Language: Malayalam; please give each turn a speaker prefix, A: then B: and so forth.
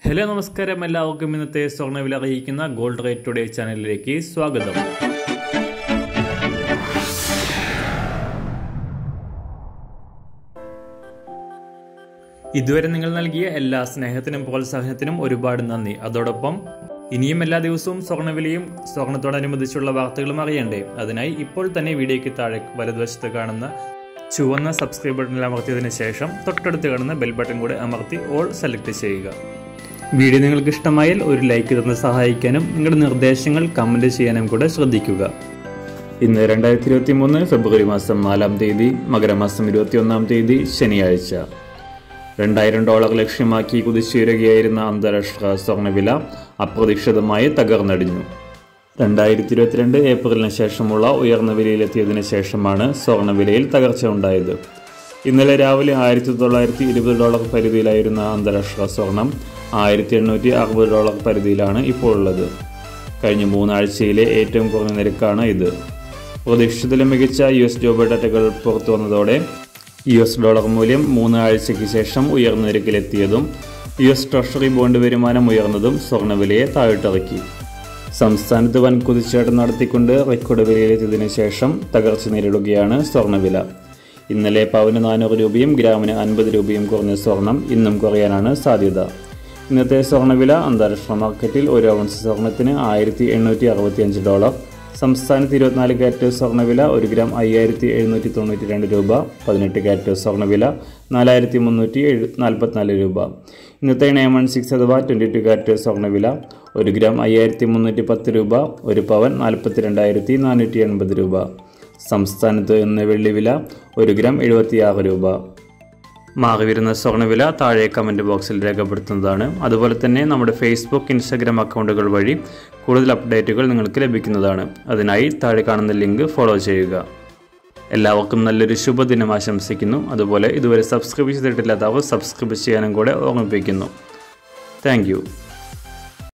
A: ഹലോ നമസ്കാരം എല്ലാവർക്കും ഇന്നത്തെ സ്വർണ്ണവില അറിയിക്കുന്ന ഗോൾഡ് റേറ്റ് ടുഡേ ചാനലിലേക്ക് സ്വാഗതം ഇതുവരെ നിങ്ങൾ നൽകിയ എല്ലാ സ്നേഹത്തിനും പ്രോത്സാഹനത്തിനും ഒരുപാട് നന്ദി അതോടൊപ്പം ഇനിയും എല്ലാ ദിവസവും സ്വർണ്ണവിലയും സ്വർണത്തോടനുബന്ധിച്ചുള്ള വാർത്തകളും അറിയണ്ടേ അതിനായി ഇപ്പോൾ തന്നെ വീഡിയോയ്ക്ക് താഴെ വലതുവശത്ത് കാണുന്ന ചുവന്ന സബ്സ്ക്രൈബ് ബട്ടണിൽ അമർത്തിയതിനു ശേഷം തൊട്ടടുത്ത് കാണുന്ന ബെൽ ബട്ടൺ കൂടെ അമർത്തി ഓൾ സെലക്ട് ചെയ്യുക വീഡിയോ നിങ്ങൾക്ക് ഇഷ്ടമായാൽ ഒരു ലൈക്ക് തന്ന് സഹായിക്കാനും നിങ്ങളുടെ നിർദ്ദേശങ്ങൾ കമൻറ്റ് ചെയ്യാനും കൂടെ ശ്രദ്ധിക്കുക ഇന്ന് രണ്ടായിരത്തി ഇരുപത്തി മൂന്ന് ഫെബ്രുവരി മാസം നാലാം തീയതി മകരമാസം ഇരുപത്തിയൊന്നാം തീയതി ശനിയാഴ്ച രണ്ടായിരം ഡോളർ ലക്ഷ്യമാക്കി കുതിച്ചുയരുകയായിരുന്ന അന്താരാഷ്ട്ര സ്വർണ്ണവില അപ്രതീക്ഷിതമായി തകർന്നടിഞ്ഞു രണ്ടായിരത്തി ഇരുപത്തിരണ്ട് ഏപ്രിലിന് ശേഷമുള്ള ഉയർന്ന വിലയിലെത്തിയതിനു ശേഷമാണ് സ്വർണ്ണവിലയിൽ തകർച്ച ഉണ്ടായത് ഇന്നലെ രാവിലെ ആയിരത്തി തൊള്ളായിരത്തി ഇരുപത് ഡോളർ പരിധിയിലായിരുന്ന അന്താരാഷ്ട്ര സ്വർണം ആയിരത്തി എണ്ണൂറ്റി അറുപത് ഡോളർ പരിധിയിലാണ് ഇപ്പോൾ ഉള്ളത് കഴിഞ്ഞ മൂന്നാഴ്ചയിലെ ഏറ്റവും കുറഞ്ഞ നിരക്കാണ് ഇത് പ്രതീക്ഷിച്ചതിലും മികച്ച യു എസ് ജോബ് ഡാറ്റകൾ പുറത്തു വന്നതോടെ യു എസ് ഡോളർ മൂല്യം മൂന്ന് ആഴ്ചയ്ക്ക് ശേഷം ഉയർന്ന നിരക്കിലെത്തിയതും യു എസ് ട്രഷറി ബോണ്ട് വരുമാനം ഉയർന്നതും സ്വർണ്ണവിലയെ താഴ്ത്തിറക്കി സംസ്ഥാനത്ത് വൻ കുതിച്ചുചാട്ടം നടത്തിക്കൊണ്ട് റെക്കോർഡ് വിലയിലെത്തിയതിനു ശേഷം തകർച്ച നേരിടുകയാണ് സ്വർണ്ണവില ഇന്നലെ പവന് നാനൂറ് രൂപയും ഗ്രാമിന് അൻപത് രൂപയും കുറഞ്ഞ സ്വർണം ഇന്നും കുറയാനാണ് സാധ്യത ഇന്നത്തെ സ്വർണ്ണവില അന്താരാഷ്ട്ര മാർക്കറ്റിൽ ഒരു ഔൺസ് സ്വർണത്തിന് ആയിരത്തി എണ്ണൂറ്റി അറുപത്തിയഞ്ച് ഡോളർ സംസ്ഥാനത്ത് ഇരുപത്തിനാല് കാരറ്റ് സ്വർണ്ണവില ഒരു ഗ്രാം അയ്യായിരത്തി എഴുന്നൂറ്റി തൊണ്ണൂറ്റി രണ്ട് രൂപ പതിനെട്ട് കാരറ്റ് സ്വർണ്ണവില നാലായിരത്തി മുന്നൂറ്റി എഴു നാൽപ്പത്തിനാല് രൂപ ഇന്നത്തെ നയൻ വൺ സിക്സ് അഥവാ ട്വൻറ്റി ടു കാരറ്റ് സ്വർണ്ണവില ഒരു ഗ്രാം അയ്യായിരത്തി മുന്നൂറ്റി പത്ത് രൂപ ഒരു പവൻ നാൽപ്പത്തി രണ്ടായിരത്തി നാനൂറ്റി എൺപത് രൂപ സംസ്ഥാനത്ത് ഇന്ന് വെള്ളിവില ഒരു ഗ്രാം എഴുപത്തിയാറ് രൂപ മാറി വരുന്ന സ്വർണ്ണവില താഴെ കമൻറ്റ് ബോക്സിൽ രേഖപ്പെടുത്തുന്നതാണ് അതുപോലെ തന്നെ നമ്മുടെ ഫേസ്ബുക്ക് ഇൻസ്റ്റാഗ്രാം അക്കൗണ്ടുകൾ വഴി കൂടുതൽ അപ്ഡേറ്റുകൾ നിങ്ങൾക്ക് ലഭിക്കുന്നതാണ് അതിനായി താഴെ കാണുന്ന ലിങ്ക് ഫോളോ ചെയ്യുക എല്ലാവർക്കും നല്ലൊരു ശുഭദിനം ആശംസിക്കുന്നു അതുപോലെ ഇതുവരെ സബ്സ്ക്രൈബ് ചെയ്തിട്ടില്ലാത്തവർ സബ്സ്ക്രൈബ് ചെയ്യാനും കൂടെ ഓർമ്മിപ്പിക്കുന്നു താങ്ക്